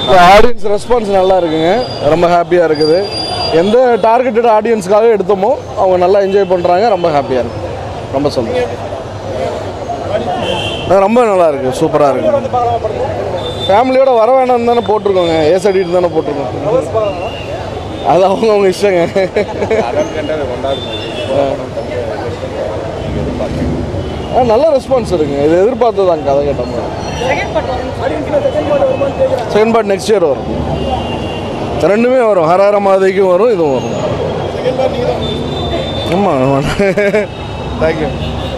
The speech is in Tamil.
ஆடியன்ஸ் ரெஸ்பான்ஸ் நல்லா இருக்குங்க ரொம்ப ஹாப்பியாக இருக்குது எந்த டார்கெட்டட் ஆடியன்ஸ்க்காக எடுத்தோமோ அவங்க நல்லா என்ஜாய் பண்ணுறாங்க ரொம்ப ஹாப்பியாக இருக்கு ரொம்ப சந்தோஷம் ஆ, ரொம்ப நல்லா இருக்கு சூப்பராக இருக்கு ஃபேமிலியோட வர வேணாம்னு தானே போட்டிருக்கோங்க ஏஸ் அடிட்டு தானே போட்டிருக்கோம் அது அவங்க அவங்க இஷ்டங்க ஆ நல்ல ரெஸ்பான்ஸ் இருக்குங்க இது எதிர்பார்த்ததாங்க கதை கேட்ட மாதிரி செகண்ட் பார்ட் நெக்ஸ்ட் இயர் வரும் ரெண்டுமே வரும் ஹரஹர மாதைக்கும் வரும் இதுவும் வரும் ஆமாம் ஆமாம் தேங்க்யூ